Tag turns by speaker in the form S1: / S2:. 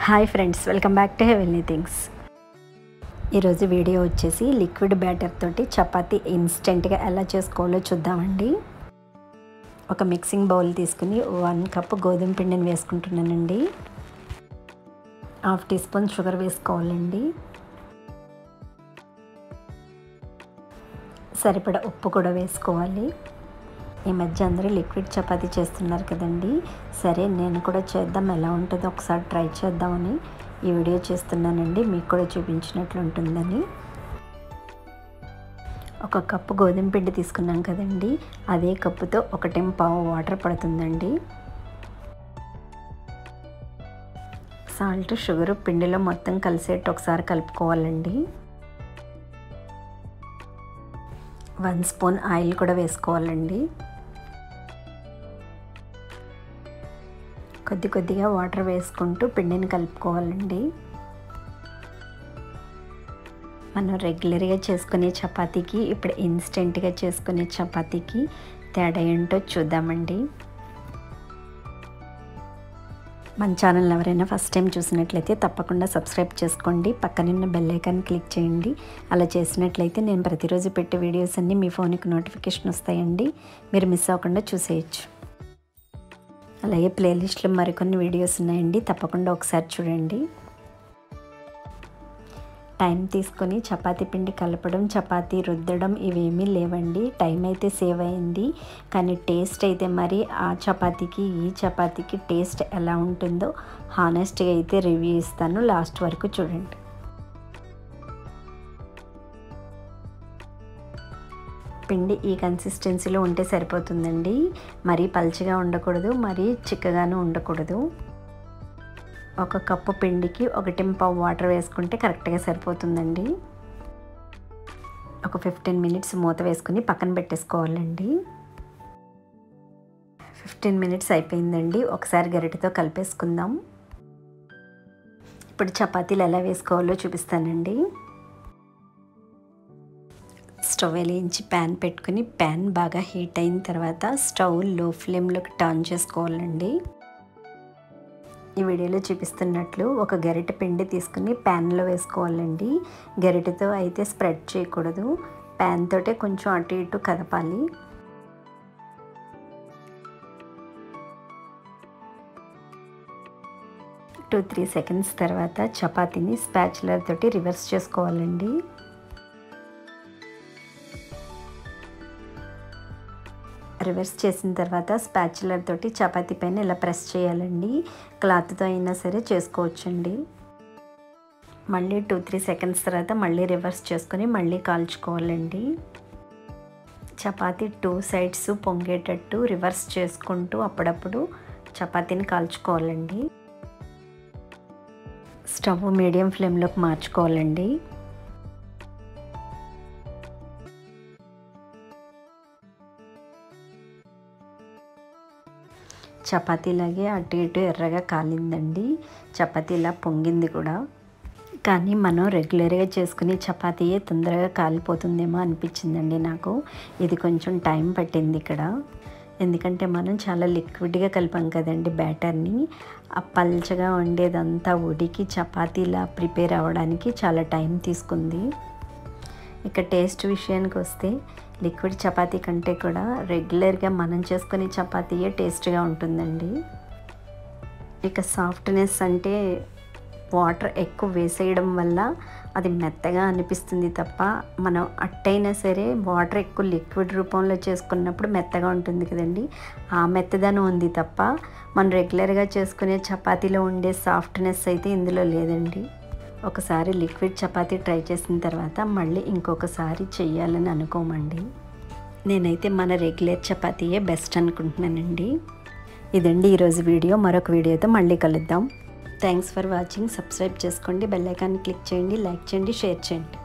S1: hi friends welcome back to heavenly things ఈరోజు video వచ్చేసి liquid batter తోటి చపాతీ ఇన్స్టెంట్గా ఎలా చేసుకోవాలో చూద్దామండి ఒక మిక్సింగ్ బౌల్ తీసుకుని వన్ కప్ గోధుమ పిండిని వేసుకుంటున్నానండి హాఫ్ టీ స్పూన్ షుగర్ వేసుకోవాలండి సరిపడ ఉప్పు కూడా వేసుకోవాలి ఈ మధ్య అందరూ లిక్విడ్ చపాతీ చేస్తున్నారు కదండి సరే నేను కూడా చేద్దాం ఎలా ఉంటుందో ఒకసారి ట్రై చేద్దామని ఈ వీడియో చేస్తున్నానండి మీకు కూడా చూపించినట్లు ఉంటుందని ఒక కప్పు గోధుమ పిండి తీసుకున్నాం కదండి అదే కప్పుతో ఒకటేం పావు వాటర్ పడుతుందండి సాల్ట్ షుగర్ పిండిలో మొత్తం కలిసేట్టు ఒకసారి కలుపుకోవాలండి వన్ స్పూన్ ఆయిల్ కూడా వేసుకోవాలండి కొద్ది కొద్దిగా వాటర్ వేసుకుంటూ పిండిని కలుపుకోవాలండి మనం రెగ్యులర్గా చేసుకునే చపాతీకి ఇప్పుడు ఇన్స్టెంట్గా చేసుకునే చపాతీకి తేడా ఏంటో చూద్దామండి మన ఛానల్ ఎవరైనా ఫస్ట్ టైం చూసినట్లయితే తప్పకుండా సబ్స్క్రైబ్ చేసుకోండి పక్కనున్న బెల్ ఐకాన్ క్లిక్ చేయండి అలా చేసినట్లయితే నేను ప్రతిరోజు పెట్టే వీడియోస్ అన్నీ మీ ఫోన్కి నోటిఫికేషన్ వస్తాయండి మీరు మిస్ అవ్వకుండా చూసేయచ్చు అలాగే ప్లేలిస్ట్లో మరికొన్ని వీడియోస్ ఉన్నాయండి తప్పకుండా ఒకసారి చూడండి టైం తీసుకొని చపాతీ పిండి కలపడం చపాతీ రుద్దడం ఇవేమీ లేవండి టైం అయితే సేవ్ అయింది కానీ టేస్ట్ అయితే మరి ఆ చపాతీకి ఈ చపాతీకి టేస్ట్ ఎలా ఉంటుందో హానెస్ట్గా అయితే రివ్యూ ఇస్తాను లాస్ట్ వరకు చూడండి పిండి ఈ కన్సిస్టెన్సీలో ఉంటే సరిపోతుందండి మరీ పల్చగా ఉండకూడదు మరీ చిక్కగాను ఉండకూడదు ఒక కప్పు పిండికి ఒకటి పావు వాటర్ వేసుకుంటే కరెక్ట్గా సరిపోతుందండి ఒక ఫిఫ్టీన్ మినిట్స్ మూత వేసుకుని పక్కన పెట్టేసుకోవాలండి ఫిఫ్టీన్ మినిట్స్ అయిపోయిందండి ఒకసారి గరిటెతో కలిపేసుకుందాం ఇప్పుడు చపాతీలు ఎలా వేసుకోవాలో చూపిస్తానండి స్టవ్ వెలిగించి ప్యాన్ పెట్టుకుని ప్యాన్ బాగా హీట్ అయిన తర్వాత స్టవ్ లో ఫ్లేమ్లోకి టర్న్ చేసుకోవాలండి ఈ వీడియోలో చూపిస్తున్నట్లు ఒక గరిటె పిండి తీసుకుని ప్యాన్లో వేసుకోవాలండి గరిటెతో అయితే స్ప్రెడ్ చేయకూడదు ప్యాన్ తోటే కొంచెం అటు ఇటు కదపాలి టూ త్రీ సెకండ్స్ తర్వాత చపాతీని స్పాచులర్ తోటి రివర్స్ చేసుకోవాలండి రివర్స్ చేసిన తర్వాత స్పాచులర్ తోటి చపాతీ పైన ఇలా ప్రెస్ చేయాలండి క్లాత్తో అయినా సరే చేసుకోవచ్చండి మళ్ళీ టూ త్రీ సెకండ్స్ తర్వాత మళ్ళీ రివర్స్ చేసుకొని మళ్ళీ కాల్చుకోవాలండి చపాతీ టూ సైడ్స్ పొంగేటట్టు రివర్స్ చేసుకుంటూ అప్పుడప్పుడు చపాతీని కాల్చుకోవాలండి స్టవ్ మీడియం ఫ్లేమ్లోకి మార్చుకోవాలండి చపాతీలాగే అటు ఇటు ఎర్రగా కాలిందండి చపాతీ ఇలా పొంగింది కూడా కానీ మనం రెగ్యులర్గా చేసుకునే చపాతీయే తొందరగా కాలిపోతుందేమో అనిపించిందండి నాకు ఇది కొంచెం టైం పట్టింది ఇక్కడ ఎందుకంటే మనం చాలా లిక్విడ్గా కలిపాం కదండి బ్యాటర్ని ఆ పల్చగా ఉండేదంతా ఉడికి చపాతీలా ప్రిపేర్ అవ్వడానికి చాలా టైం తీసుకుంది ఇక టేస్ట్ విషయానికి వస్తే లిక్విడ్ చపాతీ కంటే కూడా రెగ్యులర్గా మనం చేసుకునే చపాతీయే టేస్ట్గా ఉంటుందండి ఇక సాఫ్ట్నెస్ అంటే వాటర్ ఎక్కువ వేసేయడం వల్ల అది మెత్తగా అనిపిస్తుంది తప్ప మనం అట్టయినా సరే వాటర్ ఎక్కువ లిక్విడ్ రూపంలో చేసుకున్నప్పుడు మెత్తగా ఉంటుంది కదండి ఆ మెత్తదనం ఉంది తప్ప మనం రెగ్యులర్గా చేసుకునే చపాతీలో ఉండే సాఫ్ట్నెస్ అయితే ఇందులో లేదండి ఒకసారి లిక్విడ్ చపాతీ ట్రై చేసిన తర్వాత మళ్ళీ ఇంకొకసారి చెయ్యాలని అనుకోమండి నేనైతే మన రెగ్యులర్ చపాతీయే బెస్ట్ అనుకుంటున్నానండి ఇదండి ఈరోజు వీడియో మరొక వీడియోతో మళ్ళీ కలుద్దాం థ్యాంక్స్ ఫర్ వాచింగ్ సబ్స్క్రైబ్ చేసుకోండి బెల్ ఐకాన్ క్లిక్ చేయండి లైక్ చేయండి షేర్ చేయండి